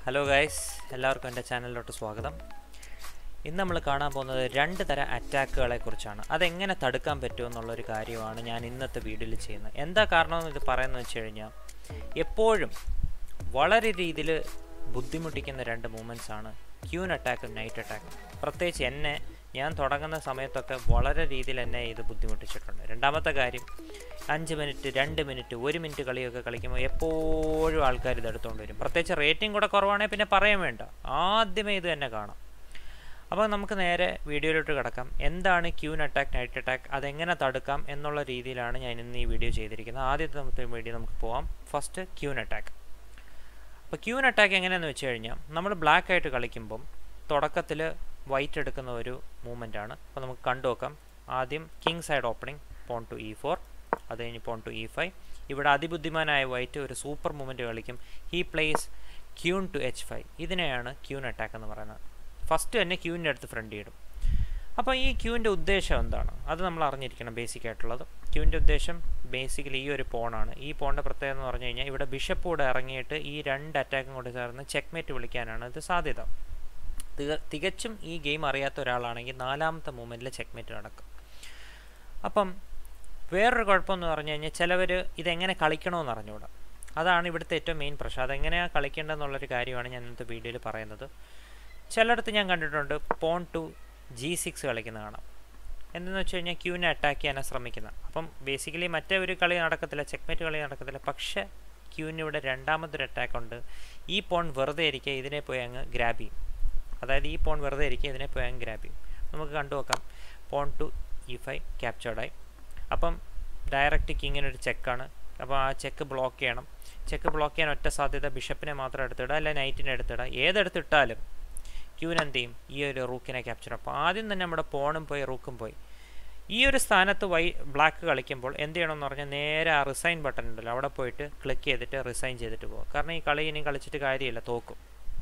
hello guys എല്ലാവർക്കും എൻ്റെ ചാനലിലോട്ട് സ്വാഗതം ഇന്ന് നമ്മൾ കാണാൻ പോകുന്നത് രണ്ട് തരം അറ്റാക്കുകളെ കുറിച്ചാണ് അതെങ്ങനെ തടുക്കാൻ പറ്റുമോ എന്നുള്ളൊരു കാര്യമാണ് ഞാൻ ഇന്നത്തെ വീഡിയോയിൽ ചെയ്യുന്നത് എന്താ കാരണമെന്ന് ഇത് പറയുന്നത് വെച്ച് കഴിഞ്ഞാൽ എപ്പോഴും വളരെ രീതിയിൽ ബുദ്ധിമുട്ടിക്കുന്ന രണ്ട് മൂമെൻറ്റ്സ് ആണ് ക്യൂൻ അറ്റാക്കും നൈറ്റ് അറ്റാക്കും പ്രത്യേകിച്ച് എന്നെ ഞാൻ തുടങ്ങുന്ന സമയത്തൊക്കെ വളരെ രീതിയിൽ എന്നെ ഇത് ബുദ്ധിമുട്ടിച്ചിട്ടുണ്ട് രണ്ടാമത്തെ കാര്യം അഞ്ച് മിനിറ്റ് രണ്ട് മിനിറ്റ് ഒരു മിനിറ്റ് കളിയൊക്കെ കളിക്കുമ്പോൾ എപ്പോഴും ആൾക്കാർ ഇത് എടുത്തുകൊണ്ട് വരും പ്രത്യേകിച്ച് റേറ്റിംഗ് കൂടെ കുറവാണെങ്കിൽ പിന്നെ പറയാൻ വേണ്ട ആദ്യമേ ഇത് തന്നെ കാണാം അപ്പോൾ നമുക്ക് നേരെ വീഡിയോയിലോട്ട് കിടക്കാം എന്താണ് ക്യൂൻ അറ്റാക്ക് നൈറ്റ് അറ്റാക്ക് അതെങ്ങനെ തടുക്കാം എന്നുള്ള രീതിയിലാണ് ഞാൻ ഇന്ന് ഈ വീഡിയോ ചെയ്തിരിക്കുന്നത് ആദ്യത്തെ നമുക്ക് വീഡിയോ നമുക്ക് പോവാം ഫസ്റ്റ് ക്യൂൻ അറ്റാക്ക് അപ്പോൾ ക്യൂൻ അറ്റാക്ക് എങ്ങനെയാണെന്ന് വെച്ച് കഴിഞ്ഞാൽ നമ്മൾ ബ്ലാക്ക് ആയിട്ട് കളിക്കുമ്പം തുടക്കത്തിൽ വൈറ്റ് എടുക്കുന്ന ഒരു മൂവ്മെൻ്റ് ആണ് അപ്പോൾ നമുക്ക് കണ്ടു നോക്കാം ആദ്യം king side opening pawn to E four അത് കഴിഞ്ഞ് പോൺ ടു ഇ ഫൈവ് ഇവിടെ അതിബുദ്ധിമാനായ വൈറ്റ് ഒരു സൂപ്പർ മൂവ്മെൻറ്റ് കളിക്കും he plays queen to H five ഇതിനെയാണ് ക്യൂൻ അറ്റാക്ക് എന്ന് പറയുന്നത് ഫസ്റ്റ് തന്നെ ക്യൂവിൻ്റെ അടുത്ത് ഫ്രണ്ട് ഇടും അപ്പോൾ ഈ ക്യൂവിൻ്റെ ഉദ്ദേശം എന്താണ് അത് നമ്മൾ അറിഞ്ഞിരിക്കണം ബേസിക് ആയിട്ടുള്ളത് ക്യൂവിൻ്റെ ഉദ്ദേശം ബേസിക്കലി ഈ ഒരു പോണാണ് ഈ പോണിൻ്റെ പ്രത്യേകത എന്ന് പറഞ്ഞു കഴിഞ്ഞാൽ ഇവിടെ ബിഷപ്പ് കൂടെ ഇറങ്ങിയിട്ട് ഈ രണ്ട് അറ്റാക്കും കൂടി ചേർന്ന് ചെക്ക്മേറ്റ് വിളിക്കാനാണ് ഇത് സാധ്യത തികച്ചും ഈ ഗെയിം അറിയാത്ത ഒരാളാണെങ്കിൽ നാലാമത്തെ മൂമെൻറ്റിൽ ചെക്ക്മേറ്റ് നടക്കും അപ്പം വേറൊരു കുഴപ്പമെന്ന് പറഞ്ഞു കഴിഞ്ഞാൽ ചിലവർ ഇതെങ്ങനെ കളിക്കണമെന്ന് അറിഞ്ഞുകൂടാ അതാണ് ഇവിടുത്തെ ഏറ്റവും മെയിൻ പ്രശ്നം അതെങ്ങനെയാണ് കളിക്കേണ്ടതെന്നുള്ളൊരു കാര്യമാണ് ഞാൻ ഇന്നത്തെ വീഡിയോയിൽ പറയുന്നത് ചിലയിടത്ത് ഞാൻ കണ്ടിട്ടുണ്ട് പോൺ ടു ജി സിക്സ് കളിക്കുന്ന കാണാം എന്തെന്ന് വെച്ച് കഴിഞ്ഞാൽ ക്യൂവിനെ അറ്റാക്ക് ചെയ്യാനാണ് ശ്രമിക്കുന്നത് അപ്പം ബേസിക്കലി മറ്റേ ഒരു കളി നടക്കത്തില്ല ചെക്ക്മേറ്റ് കളി നടക്കത്തില്ല പക്ഷേ ക്യൂവിന് ഇവിടെ രണ്ടാമതൊരു അറ്റാക്ക് ഉണ്ട് ഈ പോൺ വെറുതെ ഇരിക്കുക ഇതിനെ പോയി അങ്ങ് ഗ്രാബ് ചെയ്യും അതായത് ഈ പോൺ വെറുതെ ഇരിക്കുക ഇതിനെ പോയി അങ്ങ് ഗ്രാബ് ചെയ്യും നമുക്ക് കണ്ടു നോക്കാം പോൺ ടു ഇ ഫൈവ് ക്യാപ്ചേർഡായി അപ്പം ഡയറക്റ്റ് കിങ്ങിനൊരു ചെക്കാണ് അപ്പോൾ ആ ചെക്ക് ബ്ലോക്ക് ചെയ്യണം ചെക്ക് ബ്ലോക്ക് ചെയ്യാൻ ഒറ്റ സാധ്യത ബിഷപ്പിനെ മാത്രം എടുത്തിടുക അല്ല നൈറ്റിനെ എടുത്തിടുക ഏതെടുത്തിട്ടാലും ക്യൂവിന് എന്ത് ചെയ്യും ഈ ഒരു റൂക്കിനെ ക്യാപ്ചർ അപ്പോൾ ആദ്യം തന്നെ നമ്മുടെ പോണും പോയി റൂക്കും പോയി ഈ ഒരു സ്ഥാനത്ത് വൈ ബ്ലാക്ക് കളിക്കുമ്പോൾ എന്ത് ചെയ്യണമെന്ന് പറഞ്ഞാൽ നേരെ ആ റിസൈൻ ബട്ടൺ ഉണ്ടല്ലോ അവിടെ പോയിട്ട് ക്ലിക്ക് ചെയ്തിട്ട് റിസൈൻ ചെയ്തിട്ട് പോകും കാരണം ഈ കളി ഇനി കളിച്ചിട്ട് കാര്യമില്ല തോക്കും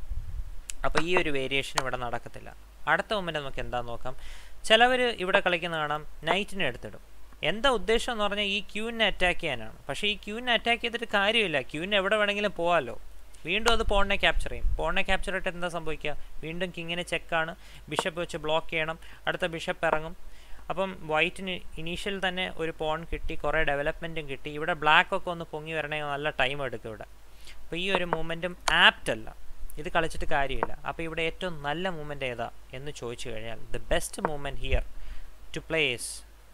അപ്പോൾ ഈ ഒരു വേരിയേഷൻ ഇവിടെ നടക്കത്തില്ല അടുത്ത മൊമെൻ്റ് നമുക്ക് എന്താണെന്ന് നോക്കാം ചിലവർ ഇവിടെ കളിക്കുന്ന കാണാം നൈറ്റിനെ എടുത്തിടും എന്താ ഉദ്ദേശം എന്ന് പറഞ്ഞാൽ ഈ ക്യൂവിനെ അറ്റാക്ക് ചെയ്യാനാണ് പക്ഷേ ഈ ക്യൂവിനെ അറ്റാക്ക് ചെയ്തിട്ട് കാര്യമില്ല ക്യൂവിന് എവിടെ വേണമെങ്കിലും പോകാമല്ലോ വീണ്ടും അത് പോണിനെ ക്യാപ്ചർ ചെയ്യും പോണിനെ ക്യാപ്ചർ ചെയ്തിട്ട് എന്താ സംഭവിക്കുക വീണ്ടും കിങ്ങിനെ ചെക്കാണ് ബിഷപ്പ് വെച്ച് ബ്ലോക്ക് ചെയ്യണം അടുത്ത ബിഷപ്പ് ഇറങ്ങും അപ്പം വൈറ്റിന് ഇനീഷ്യൽ തന്നെ ഒരു പോൺ കിട്ടി കുറേ ഡെവലപ്മെൻറ്റും കിട്ടി ഇവിടെ ബ്ലാക്ക് ഒക്കെ ഒന്ന് പൊങ്ങി വരണമെങ്കിൽ നല്ല ടൈം എടുക്കും ഇവിടെ അപ്പോൾ ഈ ഒരു മൂവ്മെൻറ്റും ആപ്റ്റ് അല്ല ഇത് കളിച്ചിട്ട് കാര്യമില്ല അപ്പോൾ ഇവിടെ ഏറ്റവും നല്ല മൂവ്മെൻറ്റ് ഏതാ എന്ന് ചോദിച്ചു കഴിഞ്ഞാൽ the best movement here to place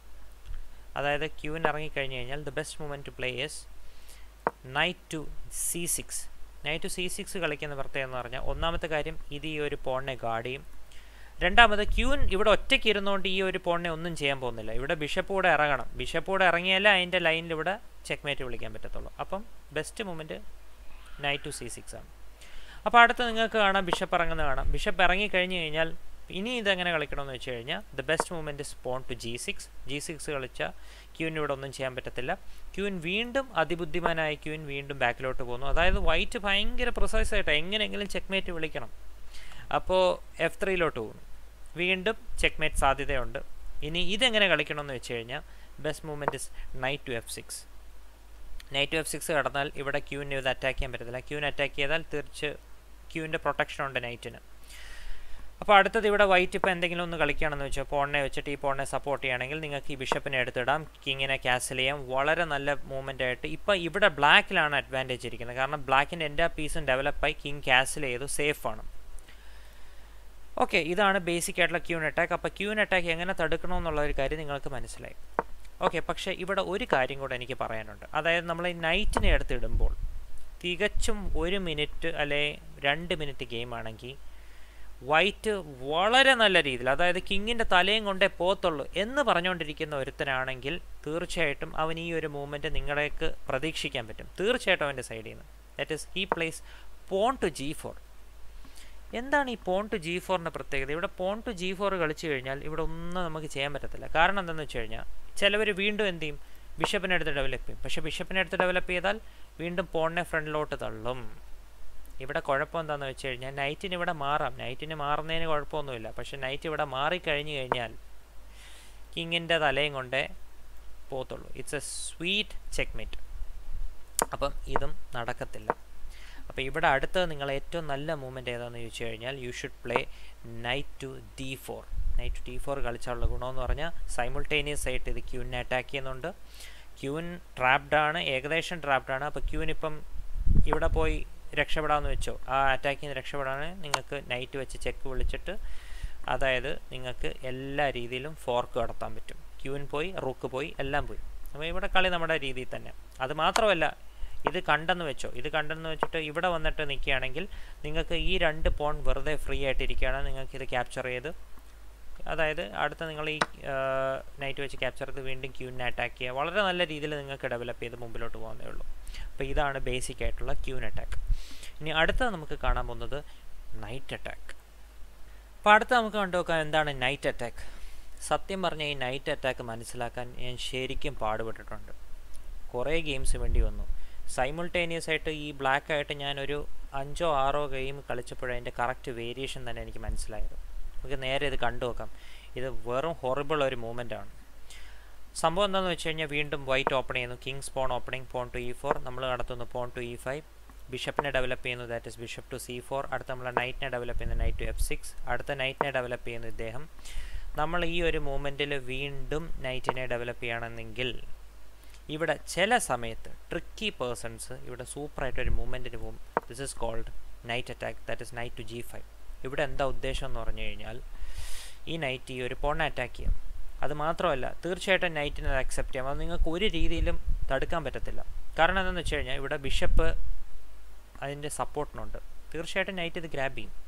അതായത് ക്യൂവിന് ഇറങ്ങിക്കഴിഞ്ഞ് കഴിഞ്ഞാൽ the best movement to play is knight to C six knight to C six കളിക്കുന്ന പ്രത്യേകം എന്ന് പറഞ്ഞാൽ ഒന്നാമത്തെ കാര്യം ഇത് ഈ ഒരു പോണിനെ ഗാർഡ് ചെയ്യും രണ്ടാമത് ക്യൂൻ ഇവിടെ ഒറ്റയ്ക്ക് ഇരുന്നുകൊണ്ട് ഈ ഒരു പോണിനെ ഒന്നും ചെയ്യാൻ പോകുന്നില്ല ഇവിടെ ബിഷപ്പ് കൂടെ ഇറങ്ങണം ബിഷപ്പ് കൂടെ ഇറങ്ങിയാലേ അതിൻ്റെ ലൈനിൽ ഇവിടെ ചെക്ക്മേറ്റ് വിളിക്കാൻ പറ്റത്തുള്ളൂ അപ്പം best movement knight to C six ആണ് അപ്പോൾ അടുത്ത് നിങ്ങൾക്ക് കാണാം ബിഷപ്പ് ഇറങ്ങുന്നത് കാണാം ബിഷപ്പ് ഇറങ്ങി കഴിഞ്ഞ് കഴിഞ്ഞാൽ ഇനി ഇതെങ്ങനെ കളിക്കണമെന്ന് വെച്ച് കഴിഞ്ഞാൽ the best movement pawn to G six G six കളിച്ചാൽ ക്യൂവിന് ഇവിടെ ഒന്നും ചെയ്യാൻ പറ്റത്തില്ല ക്യൂൻ വീണ്ടും അതിബുദ്ധിമാനായ ക്യൂൻ വീണ്ടും ബാക്കിലോട്ട് പോകുന്നു അതായത് വൈറ്റ് ഭയങ്കര പ്രിസൈസ് ആയിട്ട് എങ്ങനെയെങ്കിലും ചെക്ക്മേറ്റ് വിളിക്കണം അപ്പോൾ എഫ് ത്രീയിലോട്ട് പോകുന്നു വീണ്ടും ചെക്ക്മേറ്റ് സാധ്യതയുണ്ട് ഇനി ഇതെങ്ങനെ കളിക്കണമെന്ന് വെച്ച് കഴിഞ്ഞാൽ best movement is knight to F six knight to F six കടന്നാൽ ഇവിടെ ക്യൂവിനെ ഇത് അറ്റാക്ക് ചെയ്യാൻ പറ്റത്തില്ല ക്യൂവിനെ അറ്റാക്ക് ചെയ്താൽ തീർച്ച ക്യൂവിൻ്റെ പ്രൊട്ടക്ഷൻ ഉണ്ട് നൈറ്റിന് അപ്പോൾ അടുത്തത് ഇവിടെ വൈറ്റ് ഇപ്പോൾ എന്തെങ്കിലും ഒന്ന് കളിക്കുകയാണെന്ന് വെച്ചാൽ പോണിനെ വെച്ചിട്ട് ഈ പോണിനെ സപ്പോർട്ട് ചെയ്യുകയാണെങ്കിൽ നിങ്ങൾക്ക് ഈ ബിഷപ്പിനെ എടുത്തിടാം കിങ്ങിനെ ക്യാൻസൽ ചെയ്യാം വളരെ നല്ല മൂവ്മെൻ്റ് ആയിട്ട് ഇപ്പോൾ ഇവിടെ ബ്ലാക്കിലാണ് അഡ്വാൻറ്റേജ് ഇരിക്കുന്നത് കാരണം ബ്ലാക്കിൻ്റെ എൻ്റെ പീസും ഡെവലപ്പായി കിങ് ക്യാൻസൽ ചെയ്തു സേഫാണ് ഓക്കെ ഇതാണ് ബേസിക് ആയിട്ടുള്ള ക്യൂൻ അറ്റാക്ക് അപ്പോൾ ക്യൂൻ അറ്റാക്ക് എങ്ങനെ തടുക്കണമെന്നുള്ള ഒരു കാര്യം നിങ്ങൾക്ക് മനസ്സിലായി ഓക്കെ പക്ഷേ ഇവിടെ ഒരു കാര്യം കൂടെ എനിക്ക് പറയാനുണ്ട് അതായത് നമ്മൾ ഈ നൈറ്റിനെ എടുത്തിടുമ്പോൾ തികച്ചും ഒരു മിനിറ്റ് അല്ലെ രണ്ട് മിനിറ്റ് ഗെയിം ആണെങ്കിൽ വൈറ്റ് വളരെ നല്ല രീതിയിൽ അതായത് കിങ്ങിൻ്റെ തലയും കൊണ്ടേ പോത്തുള്ളൂ എന്ന് പറഞ്ഞുകൊണ്ടിരിക്കുന്ന ഒരുത്തനാണെങ്കിൽ തീർച്ചയായിട്ടും അവൻ ഈ ഒരു മൂവ്മെൻറ്റ് നിങ്ങളേക്ക് പ്രതീക്ഷിക്കാൻ പറ്റും തീർച്ചയായിട്ടും അവൻ്റെ സൈഡിൽ നിന്ന് ദാറ്റ് ഇസ് ഈ place pawn to G four എന്താണ് ഈ പോൺ ടു ജി ഫോറിൻ്റെ പ്രത്യേകത ഇവിടെ പോൺ ടു ജി ഫോർ കളിച്ചു കഴിഞ്ഞാൽ ഇവിടെ ഒന്നും നമുക്ക് ചെയ്യാൻ പറ്റത്തില്ല കാരണം എന്താണെന്ന് വെച്ച് കഴിഞ്ഞാൽ ചിലവർ വീണ്ടും എന്ത് ചെയ്യും ബിഷപ്പിനെ എടുത്ത് ഡെവലപ്പ് ചെയ്യും പക്ഷേ ബിഷപ്പിനെ എടുത്ത് ഡെവലപ്പ് ചെയ്താൽ വീണ്ടും പോണിനെ ഫ്രണ്ടിലോട്ട് തള്ളും ഇവിടെ കുഴപ്പം എന്താണെന്ന് വെച്ച് കഴിഞ്ഞാൽ നൈറ്റിന് ഇവിടെ മാറാം നൈറ്റിന് മാറുന്നതിന് കുഴപ്പമൊന്നുമില്ല പക്ഷേ നൈറ്റ് ഇവിടെ മാറിക്കഴിഞ്ഞു കഴിഞ്ഞാൽ കിങ്ങിൻ്റെ തലയും കൊണ്ടേ പോത്തുള്ളൂ ഇറ്റ്സ് എ സ്വീറ്റ് ചെക്ക്മേറ്റ് അപ്പം ഇതും നടക്കത്തില്ല അപ്പോൾ ഇവിടെ അടുത്ത് നിങ്ങൾ ഏറ്റവും നല്ല മൂവ്മെൻറ്റ് ഏതാണെന്ന് ചോദിച്ചു കഴിഞ്ഞാൽ you should play knight to D four knight to D four കളിച്ചാലുള്ള ഗുണമെന്ന് പറഞ്ഞാൽ സൈമിൾട്ടേനിയസ് ആയിട്ട് ഇത് ക്യൂവിനെ അറ്റാക്ക് ചെയ്യുന്നുണ്ട് ക്യൂൻ ട്രാപ്ഡ് ആണ് ഏകദേശം ട്രാപ്ഡ് ആണ് അപ്പോൾ ക്യൂൻ ഇപ്പം ഇവിടെ പോയി രക്ഷപ്പെടാമെന്ന് വെച്ചോ ആ അറ്റാക്കിൽ നിന്ന് രക്ഷപ്പെടാൻ നിങ്ങൾക്ക് നൈറ്റ് വെച്ച് ചെക്ക് വിളിച്ചിട്ട് അതായത് നിങ്ങൾക്ക് എല്ലാ രീതിയിലും ഫോർക്ക് കടത്താൻ പറ്റും ക്യൂൻ പോയി റൂക്ക് പോയി എല്ലാം പോയി അപ്പോൾ ഇവിടെ കളി നമ്മുടെ രീതിയിൽ തന്നെ അത് മാത്രമല്ല ഇത് കണ്ടെന്ന് വെച്ചോ ഇത് കണ്ടെന്ന് വെച്ചിട്ട് ഇവിടെ വന്നിട്ട് നിൽക്കുകയാണെങ്കിൽ നിങ്ങൾക്ക് ഈ രണ്ട് പോൺ വെറുതെ ഫ്രീ ആയിട്ടിരിക്കുകയാണ് നിങ്ങൾക്ക് ഇത് ക്യാപ്ചർ ചെയ്ത് അതായത് അടുത്ത നിങ്ങൾ ഈ നൈറ്റ് വെച്ച് ക്യാപ്ചർ ചെയ്ത് വീണ്ടും ക്യൂവിനെ അറ്റാക്ക് ചെയ്യുക വളരെ നല്ല രീതിയിൽ നിങ്ങൾക്ക് ഡെവലപ്പ് ചെയ്ത് മുമ്പിലോട്ട് പോകുന്നേ ഉള്ളൂ അപ്പോൾ ഇതാണ് ബേസിക് ആയിട്ടുള്ള ക്യൂൻ അറ്റാക്ക് ഇനി അടുത്ത നമുക്ക് കാണാൻ പോകുന്നത് നൈറ്റ് അറ്റാക്ക് അപ്പോൾ അടുത്ത നമുക്ക് കണ്ടുനോക്കാം എന്താണ് നൈറ്റ് അറ്റാക്ക് സത്യം പറഞ്ഞ ഈ നൈറ്റ് അറ്റാക്ക് മനസ്സിലാക്കാൻ ഞാൻ ശരിക്കും പാടുപെട്ടിട്ടുണ്ട് കുറേ ഗെയിംസ് വേണ്ടി വന്നു സൈമിൾട്ടേനിയസ് ആയിട്ട് ഈ ബ്ലാക്ക് ആയിട്ട് ഞാനൊരു അഞ്ചോ ആറോ ഗെയിം കളിച്ചപ്പോഴേ അതിൻ്റെ കറക്റ്റ് വേരിയേഷൻ തന്നെ എനിക്ക് മനസ്സിലായത് നമുക്ക് നേരെ ഇത് കണ്ടു നോക്കാം ഇത് വെറും ഹൊറിബിൾ ഒരു മൂവ്മെൻ്റ് ആണ് സംഭവം എന്താണെന്ന് വെച്ച് കഴിഞ്ഞാൽ വീണ്ടും വൈറ്റ് ഓപ്പൺ ചെയ്യുന്നു king's pawn opening pawn to E four നമ്മൾ നടത്തുന്നു പോൺ ടു ഇ ഫൈവ് ബിഷപ്പിനെ ഡെവലപ്പ് ചെയ്യുന്നു that is bishop to C four അടുത്ത നമ്മൾ നൈറ്റിനെ ഡെവലപ്പ് ചെയ്യുന്നു നൈറ്റ് ടു എഫ് സിക്സ് അടുത്ത നൈറ്റിനെ ഡെവലപ്പ് ചെയ്യുന്നു ഇദ്ദേഹം നമ്മൾ ഈ ഒരു മൂവ്മെൻറ്റിൽ വീണ്ടും നൈറ്റിനെ ഡെവലപ്പ് ചെയ്യണമെന്നെങ്കിൽ ഇവിടെ ചില സമയത്ത് ട്രിക്കി പേഴ്സൺസ് ഇവിടെ സൂപ്പറായിട്ട് ഒരു മൂവ്മെൻറ്റിന് പോകും this is called knight attack that is knight to G five ഇവിടെ എന്താ ഉദ്ദേശം എന്ന് പറഞ്ഞു കഴിഞ്ഞാൽ ഈ നൈറ്റ് ഈ ഒരു പോണിനെ അറ്റാക്ക് ചെയ്യാം അത് മാത്രമല്ല തീർച്ചയായിട്ടും നൈറ്റിനെ അക്സെപ്റ്റ് ചെയ്യാം അത് നിങ്ങൾക്ക് ഒരു രീതിയിലും തടുക്കാൻ പറ്റത്തില്ല കാരണം എന്താണെന്ന് വെച്ച് കഴിഞ്ഞാൽ ഇവിടെ ബിഷപ്പ് അതിൻ്റെ സപ്പോർട്ടിനുണ്ട് തീർച്ചയായിട്ടും നൈറ്റ് ഇത് ഗ്രാബ് ചെയ്യും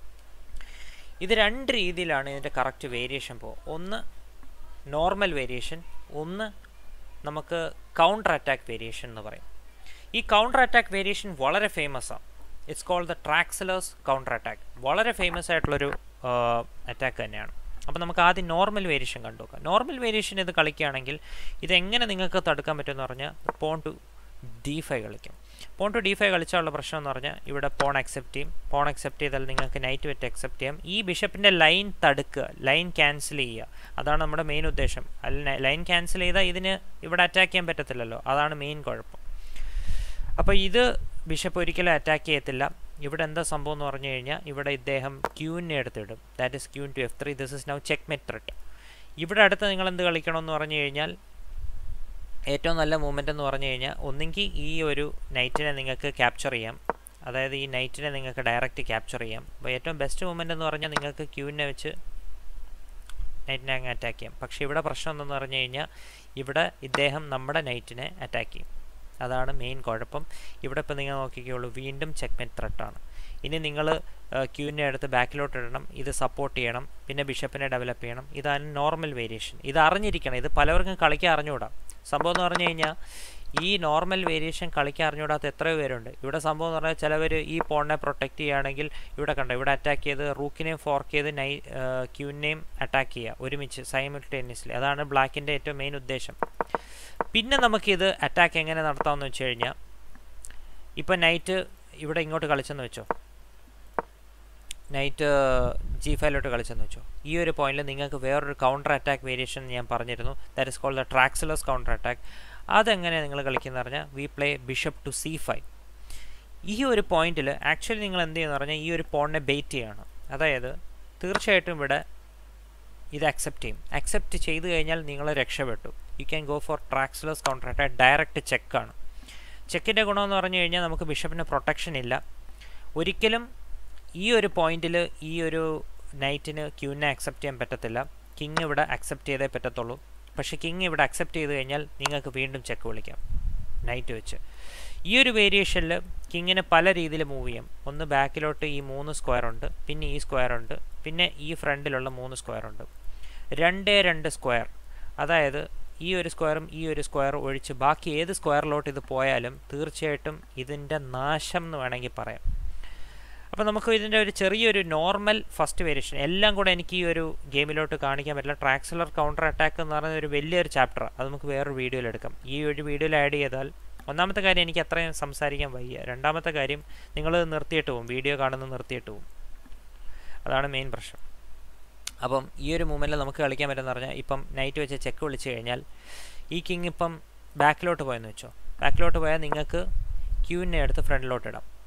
ഇത് രണ്ട് രീതിയിലാണ് ഇതിൻ്റെ കറക്റ്റ് വേരിയേഷൻ പോകും ഒന്ന് നോർമൽ വേരിയേഷൻ ഒന്ന് നമുക്ക് കൗണ്ടർ അറ്റാക്ക് വേരിയേഷൻ എന്ന് പറയും ഈ കൗണ്ടർ അറ്റാക്ക് വേരിയേഷൻ വളരെ ഫേമസ് ആണ് it's called the Traxler's counter attack വളരെ ഫേമസ് ആയിട്ടുള്ളൊരു അറ്റാക്ക് തന്നെയാണ് അപ്പോൾ നമുക്ക് ആദ്യം നോർമൽ വേരിയേഷൻ കണ്ടു നോക്കാം നോർമൽ വേരിയേഷൻ ഇത് കളിക്കുകയാണെങ്കിൽ ഇതെങ്ങനെ നിങ്ങൾക്ക് തടുക്കാൻ പറ്റുമെന്ന് പറഞ്ഞാൽ പോൺ ടു ഡി ഫൈവ് കളിക്കും പോൺ ടു ഡി ഫൈവ് കളിച്ചാലുള്ള പ്രശ്നം എന്ന് പറഞ്ഞാൽ ഇവിടെ പോൺ അക്സെപ്റ്റ് ചെയ്യും പോൺ അക്സെപ്റ്റ് ചെയ്താൽ നിങ്ങൾക്ക് നൈറ്റ് വെറ്റ് അക്സെപ്റ്റ് ചെയ്യാം ഈ ബിഷപ്പിൻ്റെ ലൈൻ തടുക്കുക ലൈൻ ക്യാൻസൽ ചെയ്യുക അതാണ് നമ്മുടെ മെയിൻ ഉദ്ദേശം അല്ല ലൈൻ ക്യാൻസൽ ചെയ്താൽ ഇതിന് ഇവിടെ അറ്റാക്ക് ചെയ്യാൻ പറ്റത്തില്ലല്ലോ അതാണ് മെയിൻ കുഴപ്പം അപ്പോൾ ഇത് ബിഷപ്പ് ഒരിക്കലും അറ്റാക്ക് ചെയ്യത്തില്ല ഇവിടെ എന്താ സംഭവം എന്ന് പറഞ്ഞു കഴിഞ്ഞാൽ ഇവിടെ ഇദ്ദേഹം ക്യൂവിനെ എടുത്തിടും that is queen to F three this is now checkmate threat ഇവിടെ അടുത്ത് നിങ്ങൾ എന്ത് കളിക്കണമെന്ന് പറഞ്ഞു കഴിഞ്ഞാൽ ഏറ്റവും നല്ല മൂവ്മെൻ്റ് എന്ന് പറഞ്ഞു കഴിഞ്ഞാൽ ഒന്നെങ്കിൽ ഈ ഒരു നൈറ്റിനെ നിങ്ങൾക്ക് ക്യാപ്ചർ ചെയ്യാം അതായത് ഈ നൈറ്റിനെ നിങ്ങൾക്ക് ഡയറക്റ്റ് ക്യാപ്ചർ ചെയ്യാം അപ്പോൾ ഏറ്റവും ബെസ്റ്റ് മൂവ്മെൻ്റ് എന്ന് പറഞ്ഞാൽ നിങ്ങൾക്ക് ക്യൂവിനെ വെച്ച് നൈറ്റിനെ അങ്ങ് അറ്റാക്ക് ചെയ്യാം പക്ഷേ ഇവിടെ പ്രശ്നം എന്തെന്ന് പറഞ്ഞു കഴിഞ്ഞാൽ ഇവിടെ ഇദ്ദേഹം നമ്മുടെ നൈറ്റിനെ അറ്റാക്ക് ചെയ്യും അതാണ് മെയിൻ കുഴപ്പം ഇവിടെ ഇപ്പോൾ നിങ്ങൾ നോക്കിക്കോളൂ വീണ്ടും ചെക്ക്മെറ്റ് ത്രെട്ടാണ് ഇനി നിങ്ങൾ ക്യൂവിൻ്റെ അടുത്ത് ബാക്കിലോട്ട് ഇടണം ഇത് സപ്പോർട്ട് ചെയ്യണം പിന്നെ ബിഷപ്പിനെ ഡെവലപ്പ് ചെയ്യണം ഇതാണ് നോർമൽ വേരിയേഷൻ ഇത് അറിഞ്ഞിരിക്കണം ഇത് പലവർക്കും കളിക്കാൻ അറിഞ്ഞുകൂടാ സംഭവം എന്ന് പറഞ്ഞു കഴിഞ്ഞാൽ ഈ നോർമൽ വേരിയേഷൻ കളിക്കാൻ അറിഞ്ഞുകൂടാത്ത എത്രയോ പേരുണ്ട് ഇവിടെ സംഭവം എന്ന് പറഞ്ഞാൽ ചിലവർ ഈ പോണിനെ പ്രൊട്ടക്റ്റ് ചെയ്യുകയാണെങ്കിൽ ഇവിടെ കണ്ടോ ഇവിടെ അറ്റാക്ക് ചെയ്ത് റൂക്കിനെയും ഫോർക്ക് ചെയ്ത് നൈ ക്യൂവിനെയും അറ്റാക്ക് ചെയ്യുക ഒരുമിച്ച് സൈമിൾട്ടേനിയസ്ലി അതാണ് ബ്ലാക്കിൻ്റെ ഏറ്റവും മെയിൻ ഉദ്ദേശം പിന്നെ നമുക്കിത് അറ്റാക്ക് എങ്ങനെ നടത്താമെന്ന് വെച്ച് കഴിഞ്ഞാൽ ഇപ്പം നൈറ്റ് ഇവിടെ ഇങ്ങോട്ട് കളിച്ചെന്ന് വെച്ചോ നൈറ്റ് ജി ഫൈവിലോട്ട് കളിച്ചെന്ന് വെച്ചോ ഈ ഒരു പോയിന്റിൽ നിങ്ങൾക്ക് വേറൊരു കൗണ്ടർ അറ്റാക്ക് വേരിയേഷൻ ഞാൻ പറഞ്ഞിരുന്നു that is called the Traxler counter attack അതെങ്ങനെ നിങ്ങൾ കളിക്കുന്ന പറഞ്ഞാൽ we play bishop to C five ഈ ഒരു പോയിന്റിൽ ആക്ച്വലി നിങ്ങൾ എന്ത് ചെയ്യുന്ന പറഞ്ഞാൽ ഈ ഒരു പോണിനെ ബെയ്റ്റ് ചെയ്യണം അതായത് തീർച്ചയായിട്ടും ഇവിടെ ഇത് അക്സെപ്റ്റ് ചെയ്യും അക്സെപ്റ്റ് ചെയ്ത് കഴിഞ്ഞാൽ നിങ്ങൾ രക്ഷപ്പെട്ടു you can go for Traxler counter attack direct ചെക്കാണ് ചെക്കിൻ്റെ ഗുണമെന്ന് പറഞ്ഞു കഴിഞ്ഞാൽ നമുക്ക് ബിഷപ്പിന് പ്രൊട്ടക്ഷൻ ഇല്ല ഒരിക്കലും ഈ ഒരു പോയിന്റിൽ ഈ ഒരു നൈറ്റിന് ക്യൂവിനെ അക്സെപ്റ്റ് ചെയ്യാൻ പറ്റത്തില്ല കിങ് ഇവിടെ അക്സെപ്റ്റ് ചെയ്തേ പറ്റത്തുള്ളൂ പക്ഷേ കിങ് ഇവിടെ അക്സെപ്റ്റ് ചെയ്ത് കഴിഞ്ഞാൽ നിങ്ങൾക്ക് വീണ്ടും ചെക്ക് വിളിക്കാം നൈറ്റ് വെച്ച് ഈ ഒരു വേരിയേഷനിൽ കിങ്ങിന് പല രീതിയിൽ മൂവ് ചെയ്യാം ഒന്ന് ബാക്കിലോട്ട് ഈ മൂന്ന് സ്ക്വയർ ഉണ്ട് പിന്നെ ഈ സ്ക്വയർ ഉണ്ട് പിന്നെ ഈ ഫ്രണ്ടിലുള്ള മൂന്ന് സ്ക്വയർ ഉണ്ട് രണ്ടേ രണ്ട് സ്ക്വയർ അതായത് ഈ ഒരു സ്ക്വയറും ഈ ഒരു സ്ക്വയർ ഒഴിച്ച് ബാക്കി ഏത് സ്ക്വയറിലോട്ട് ഇത് പോയാലും തീർച്ചയായിട്ടും ഇതിൻ്റെ നാശം എന്ന് വേണമെങ്കിൽ പറയാം അപ്പോൾ നമുക്ക് ഇതിൻ്റെ ഒരു ചെറിയൊരു നോർമൽ ഫസ്റ്റ് വേരിയേഷൻ എല്ലാം കൂടെ എനിക്ക് ഈ ഒരു ഗെയിമിലോട്ട് കാണിക്കാൻ പറ്റില്ല ട്രാക്സിലർ കൗണ്ടർ അറ്റാക്ക് എന്ന് പറയുന്ന ഒരു വലിയൊരു ചാപ്റ്റർ അത് നമുക്ക് വേറൊരു വീഡിയോയിൽ എടുക്കാം ഈ ഒരു വീഡിയോയിൽ ആഡ് ചെയ്താൽ ഒന്നാമത്തെ കാര്യം എനിക്ക് അത്രയും സംസാരിക്കാൻ വയ്യ രണ്ടാമത്തെ കാര്യം നിങ്ങൾ നിർത്തിയിട്ട് പോകും വീഡിയോ കാണുന്നത് നിർത്തിയിട്ട് പോകും അതാണ് മെയിൻ പ്രശ്നം അപ്പം ഈ ഒരു മൂമെൻറ്റിൽ നമുക്ക് കളിക്കാൻ പറ്റുമെന്ന് പറഞ്ഞാൽ ഇപ്പം നൈറ്റ് വെച്ച് ചെക്ക് വിളിച്ചു കഴിഞ്ഞാൽ ഈ കിങ് ഇപ്പം ബാക്കിലോട്ട് പോയെന്ന് വെച്ചോ ബാക്കിലോട്ട് പോയാൽ നിങ്ങൾക്ക് ക്യൂവിനെ എടുത്ത് ഫ്രണ്ടിലോട്ട് ഇടാം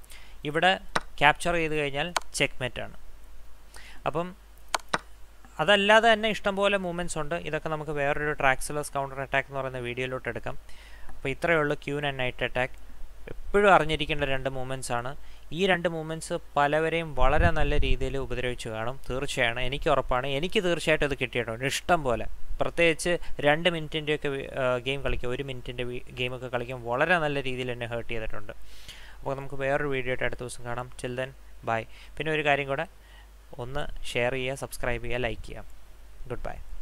ഇവിടെ ക്യാപ്ചർ ചെയ്ത് കഴിഞ്ഞാൽ ചെക്ക് മെറ്റാണ് അപ്പം അതല്ലാതെ തന്നെ ഇഷ്ടംപോലെ മൂവ്മെൻറ്റ്സ് ഉണ്ട് ഇതൊക്കെ നമുക്ക് വേറൊരു ട്രാക്സിലസ് കൗണ്ടർ അറ്റാക്ക് എന്ന് പറയുന്ന വീഡിയോയിലോട്ട് എടുക്കാം അപ്പോൾ ഇത്രയേ ഉള്ളൂ ക്യൂൻ ആൻഡ് നൈറ്റ് അറ്റാക്ക് എപ്പോഴും അറിഞ്ഞിരിക്കേണ്ട രണ്ട് മൂവ്മെൻറ്റ്സ് ആണ് ഈ രണ്ട് മൂവ്മെൻറ്റ്സ് പലവരെയും വളരെ നല്ല രീതിയിൽ ഉപദ്രവിച്ചു കാണും തീർച്ചയാണ് എനിക്ക് ഉറപ്പാണ് എനിക്ക് തീർച്ചയായിട്ടും ഇത് കിട്ടിയിട്ടുണ്ട് ഇഷ്ടം പോലെ പ്രത്യേകിച്ച് രണ്ട് മിനിറ്റിൻ്റെയൊക്കെ ഗെയിം കളിക്കുക ഒരു മിനിറ്റിൻ്റെ ഗെയിമൊക്കെ കളിക്കാൻ വളരെ നല്ല രീതിയിൽ എന്നെ ഹേർട്ട് ചെയ്തിട്ടുണ്ട് അപ്പോൾ നമുക്ക് വേറൊരു വീഡിയോ ആയിട്ട് അടുത്ത ദിവസം കാണാം ചിൽ ദെൻ ബൈ പിന്നെ ഒരു കാര്യം കൂടെ ഒന്ന് ഷെയർ ചെയ്യുക സബ്സ്ക്രൈബ് ചെയ്യുക ലൈക്ക് ചെയ്യുക ഗുഡ് ബൈ